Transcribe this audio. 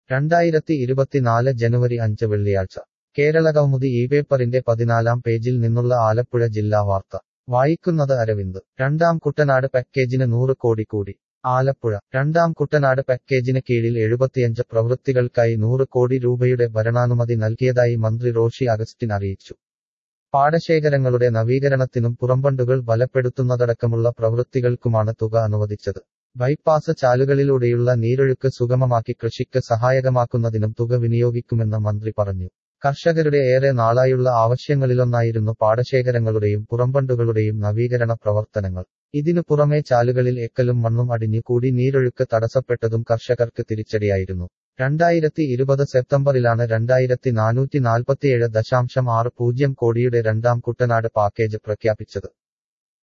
രണ്ടായിരത്തി ഇരുപത്തിനാല് ജനുവരി അഞ്ച് വെള്ളിയാഴ്ച കേരളകൗമുദി ഈ പേപ്പറിന്റെ പതിനാലാം പേജിൽ നിന്നുള്ള ആലപ്പുഴ ജില്ലാ വാർത്ത വായിക്കുന്നത് അരവിന്ദ് രണ്ടാം കുട്ടനാട് പാക്കേജിന് നൂറ് കോടി കൂടി ആലപ്പുഴ രണ്ടാം കുട്ടനാട് പാക്കേജിന് കീഴിൽ എഴുപത്തിയഞ്ച് പ്രവൃത്തികൾക്കായി നൂറ് കോടി രൂപയുടെ ഭരണാനുമതി നൽകിയതായി മന്ത്രി റോഷി അഗസ്റ്റിൻ അറിയിച്ചു പാടശേഖരങ്ങളുടെ നവീകരണത്തിനും പുറംബണ്ടുകൾ ബലപ്പെടുത്തുന്നതടക്കമുള്ള പ്രവൃത്തികൾക്കുമാണ് തുക അനുവദിച്ചത് ബൈപ്പാസ് ചാലുകളിലൂടെയുള്ള നീരൊഴുക്ക് സുഗമമാക്കി കൃഷിക്ക് സഹായകമാക്കുന്നതിനും തുക വിനിയോഗിക്കുമെന്ന് മന്ത്രി പറഞ്ഞു കർഷകരുടെ ഏറെ നാളായുള്ള ആവശ്യങ്ങളിലൊന്നായിരുന്നു പാടശേഖരങ്ങളുടെയും പുറംബണ്ടുകളുടെയും നവീകരണ പ്രവർത്തനങ്ങൾ ഇതിനു പുറമെ ചാലുകളിൽ എക്കലും മണ്ണും അടിഞ്ഞു കൂടി നീരൊഴുക്ക് തടസ്സപ്പെട്ടതും കർഷകർക്ക് തിരിച്ചടിയായിരുന്നു രണ്ടായിരത്തി ഇരുപത് സെപ്റ്റംബറിലാണ് രണ്ടായിരത്തി നാനൂറ്റി നാൽപ്പത്തിയേഴ് ദശാംശം ആറ് പൂജ്യം കോടിയുടെ രണ്ടാം കുട്ടനാട് പാക്കേജ് പ്രഖ്യാപിച്ചത്